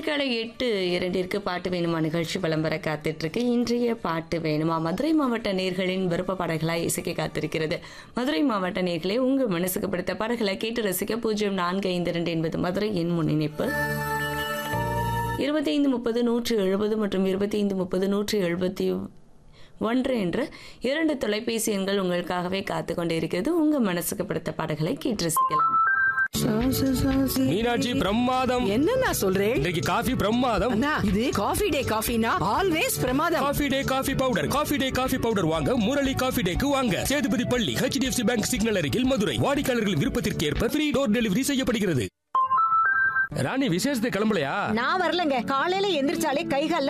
காலை எட்டு இரண்டிற்கு பாட்டு வேணுமா நிகழ்ச்சி விளம்பர காத்துட்டு இருக்கு இன்றைய பாட்டு வேணுமா மதுரை மாவட்ட நேர்களின் விருப்ப பாடல்களாய் இசைக்க காத்திருக்கிறது மதுரை மாவட்ட நேர்களே உங்க மனசுக்கு பிடித்த பாடல்களை கேட்டு ரசிக்க பூஜ்ஜியம் நான்கு ஐந்து இரண்டு என்பது மதுரை எண் முன்னிணைப்பு இருபத்தைந்து முப்பது நூற்று எழுபது மற்றும் இருபத்தைந்து முப்பது நூற்று எழுபத்தி ஒன்று என்ற இரண்டு தொலைபேசி எண்கள் உங்களுக்காகவே காத்து கொண்டிருக்கிறது உங்க மனசுக்கு பிடித்த பாடல்களை கேட்டு ரசிக்கலாம் மீனாட்சி பிரமாதம் என்னண்ணா சொல்றேன் இன்றைக்கு காஃபி பிரமாதம் அண்ணா இது காஃபி டே காஃபினா ஆல்வேஸ் பிரமாதம் Coffee Day coffee powder Coffee Day coffee powder வாங்க முரளி காஃபி டேக்கு வாங்க சேதுபதி பள்ளி ஹெச்டிஎஃப்சி பேங்க் சிக்னல் அருகில் மதுரை வாடிக்கையாளர்களின் விருப்பத்திற்கு ஏற்ப ஃப்ரீ டோர் டெலிவரி செய்யப்படுகிறது ராணி விசேஷத்தை கிளம்பலையா நான் வரலங்க காலையில எந்திரிச்சாலே கைகால